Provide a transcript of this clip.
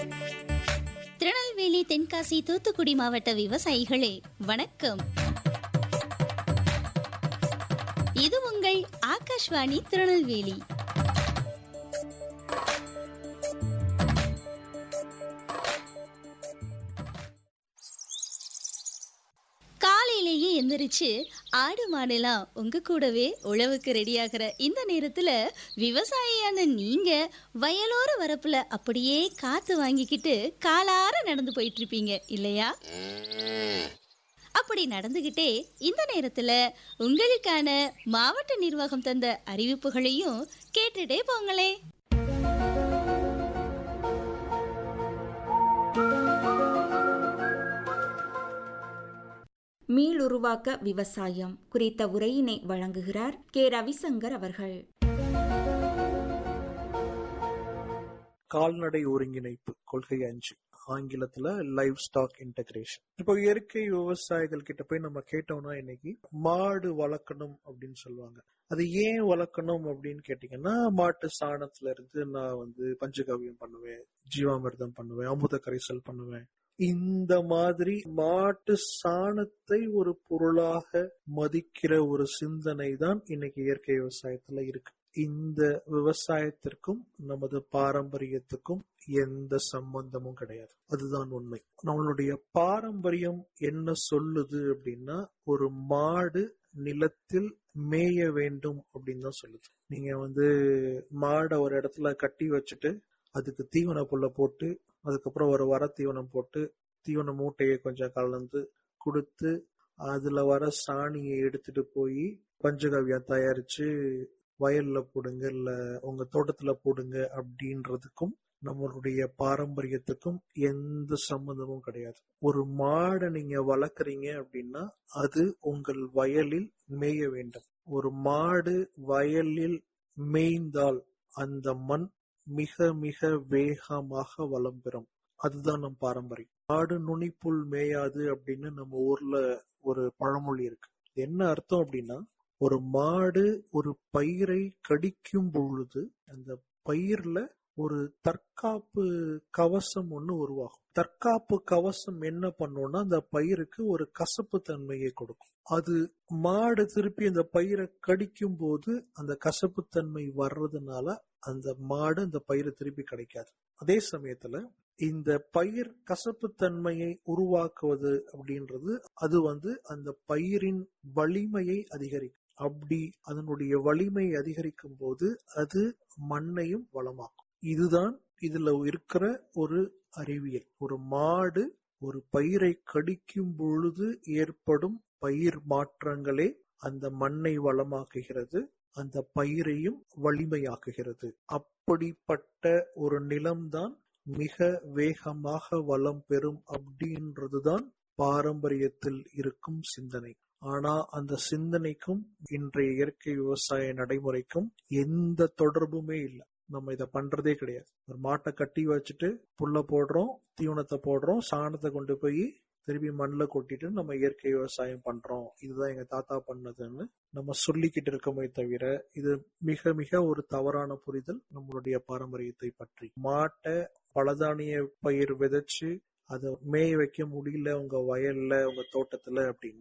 திருநெல்வேலி தென்காசி தூத்துக்குடி மாவட்ட விவசாயிகளே வணக்கம் இது உங்கள் ஆகாஷ்வாணி திருநெல்வேலி காலையிலேயே எந்திரிச்சு ஆடு மாடெல்லாம் உங்க கூடவே உழவுக்கு ரெடியாகிற இந்த நேரத்துல விவசாயியான நீங்க வயலோர வரப்புல அப்படியே காத்து வாங்கிக்கிட்டு காலார நடந்து போயிட்டு இருப்பீங்க இல்லையா அப்படி நடந்துகிட்டே இந்த நேரத்துல உங்களுக்கான மாவட்ட நிர்வாகம் தந்த அறிவிப்புகளையும் கேட்டுட்டே போங்களே மீளுருவாக்க விவசாயம் குறித்த உரையினை வழங்குகிறார் கே ரவிசங்கர் அவர்கள் கால்நடை ஒருங்கிணைப்பு கொள்கை அஞ்சு ஆங்கிலத்துல லைவ் ஸ்டாக் இன்டகிரேஷன் இப்போ இயற்கை விவசாயிகள் கிட்ட போய் நம்ம கேட்டோம்னா இன்னைக்கு மாடு வளர்க்கணும் அப்படின்னு சொல்லுவாங்க அது ஏன் வளர்க்கணும் அப்படின்னு கேட்டீங்கன்னா மாட்டு சாணத்துல இருந்து நான் வந்து பஞ்சகவியம் பண்ணுவேன் ஜீவாமிர்தம் பண்ணுவேன் அமுத கரைசல் பண்ணுவேன் இந்த மாதிரி மாட்டு சாணத்தை ஒரு பொருளாக மதிக்கிற ஒரு சிந்தனை தான் இன்னைக்கு இயற்கை விவசாயத்துல இருக்கு இந்த விவசாயத்திற்கும் நமது பாரம்பரியத்துக்கும் எந்த சம்பந்தமும் கிடையாது அதுதான் உண்மை நம்மளுடைய பாரம்பரியம் என்ன சொல்லுது அப்படின்னா ஒரு மாடு நிலத்தில் மேய வேண்டும் அப்படின்னு தான் சொல்லுது நீங்க வந்து மாடை ஒரு இடத்துல கட்டி வச்சுட்டு அதுக்கு தீவன புல்ல போட்டு அதுக்கப்புறம் ஒரு வர தீவனம் போட்டு தீவன மூட்டையை கொஞ்சம் கலந்து கொடுத்து அதுல வர சாணியை எடுத்துட்டு போய் பஞ்சகவ்யம் தயாரிச்சு வயல்ல போடுங்க இல்ல உங்க தோட்டத்துல போடுங்க அப்படின்றதுக்கும் நம்மளுடைய பாரம்பரியத்துக்கும் எந்த சம்மந்தமும் கிடையாது ஒரு மாடை நீங்க வளர்க்குறீங்க அப்படின்னா அது உங்கள் வயலில் மேய வேண்டும் ஒரு மாடு வயலில் மேய்ந்தால் அந்த மண் மிக மிக வேகமாக வளம் பெறும் அதுதான் நம் பாரம்பரியம் மாடு நுனிப்புல் மேயாது அப்படின்னு நம்ம ஊர்ல ஒரு பழமொழி இருக்கு என்ன அர்த்தம் அப்படின்னா ஒரு மாடு ஒரு பயிரை கடிக்கும் பொழுது அந்த பயிர்ல ஒரு தற்காப்பு கவசம் ஒண்ணு உருவாகும் தற்காப்பு கவசம் என்ன பண்ணும்னா அந்த பயிருக்கு ஒரு கசப்பு தன்மையை கொடுக்கும் அது மாடு திருப்பி அந்த பயிரை கடிக்கும் போது அந்த கசப்பு தன்மை வர்றதுனால அந்த மாடு அந்த பயிரை திருப்பி கிடைக்காது அதே சமயத்துல இந்த பயிர் கசப்பு தன்மையை உருவாக்குவது அப்படின்றது அது வந்து அந்த பயிரின் வலிமையை அதிகரிக்கும் அப்படி அதனுடைய வலிமை அதிகரிக்கும் போது அது மண்ணையும் வளமாக்கும் இதுதான் இதுல இருக்கிற ஒரு அறிவியல் ஒரு மாடு ஒரு பயிரை கடிக்கும் பொழுது ஏற்படும் பயிர் மாற்றங்களே அந்த மண்ணை வளமாக்குகிறது அந்த பயிரையும் வலிமையாக்குகிறது அப்படிப்பட்ட ஒரு நிலம்தான் மிக வேகமாக வளம் பெறும் அப்படின்றதுதான் பாரம்பரியத்தில் இருக்கும் சிந்தனை ஆனா அந்த சிந்தனைக்கும் இன்றைய இயற்கை விவசாய நடைமுறைக்கும் எந்த தொடர்புமே இல்லை நம்ம இத பண்றதே கிடையாது ஒரு மாட்டை கட்டி வச்சுட்டு புல்ல போடுறோம் தீவனத்தை போடுறோம் சாணத்தை கொண்டு போய் திருப்பி மண்ணில் கொட்டிட்டு நம்ம இயற்கை விவசாயம் பண்றோம் இதுதான் எங்க தாத்தா பண்ணதுன்னு நம்ம சொல்லிக்கிட்டு இருக்கோமே தவிர இது மிக மிக ஒரு தவறான புரிதல் நம்மளுடைய பாரம்பரியத்தை பற்றி மாட்டை பலதானிய பயிர் விதைச்சு அதை மேய வைக்க முடியல உங்க வயல்ல உங்க தோட்டத்துல அப்படின்னு